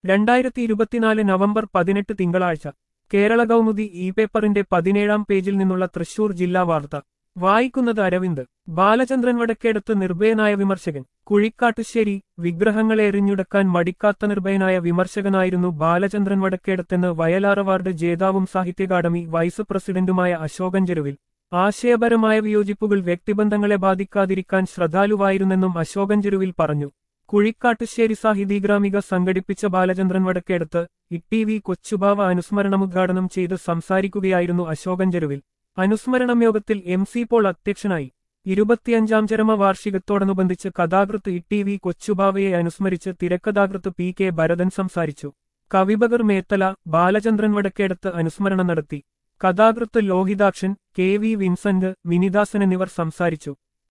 രണ്ടായിരത്തി ഇരുപത്തിനാല് നവംബർ പതിനെട്ട് തിങ്കളാഴ്ച കേരള കൗമുദി ഇ പേപ്പറിന്റെ പതിനേഴാം പേജിൽ നിന്നുള്ള തൃശൂർ ജില്ലാ വാർത്ത വായിക്കുന്നത് അരവിന്ദ് ബാലചന്ദ്രൻ വടക്കേടത്ത് നിർഭയനായ വിമർശകൻ കുഴിക്കാട്ടുശ്ശേരി വിഗ്രഹങ്ങളെ എറിഞ്ഞുടക്കാൻ മടിക്കാത്ത നിർഭയനായ വിമർശകനായിരുന്നു ബാലചന്ദ്രൻ വടക്കേടത്തെന്ന് വയലാർ അവാർഡ് ജേതാവും സാഹിത്യ അക്കാദമി വൈസ് പ്രസിഡന്റുമായ അശോകൻ ചെരുവിൽ ആശയപരമായ വിയോജിപ്പുകൾ വ്യക്തിബന്ധങ്ങളെ ബാധിക്കാതിരിക്കാൻ ശ്രദ്ധാലുവായിരുന്നെന്നും അശോകൻ ചെരുവിൽ പറഞ്ഞു കുഴിക്കാട്ടുശ്ശേരി സാഹിതീഗ്രാമിക സംഘടിപ്പിച്ച ബാലചന്ദ്രൻ വടക്കേടത്ത് ഇ വി കൊച്ചുബാവ അനുസ്മരണമുദ്ഘാടനം ചെയ്ത് സംസാരിക്കുകയായിരുന്നു അശോകൻ ചെരുവിൽ അനുസ്മരണം യോഗത്തിൽ എം സി പോൾ അധ്യക്ഷനായി ഇരുപത്തിയഞ്ചാം ചരമ വാർഷികത്തോടനുബന്ധിച്ച് കഥാകൃത്ത് ഇ ടി വി കൊച്ചുബാവയെ അനുസ്മരിച്ച് തിരക്കഥാകൃത്ത് പി കെ ഭരതൻ സംസാരിച്ചു കവിബകർ മേത്തല ബാലചന്ദ്രൻ വടക്കേടത്ത് അനുസ്മരണം നടത്തി കഥാകൃത്ത് Lohithakshan K V Vincent Vinidasan എന്നിവർ സംസാരിച്ചു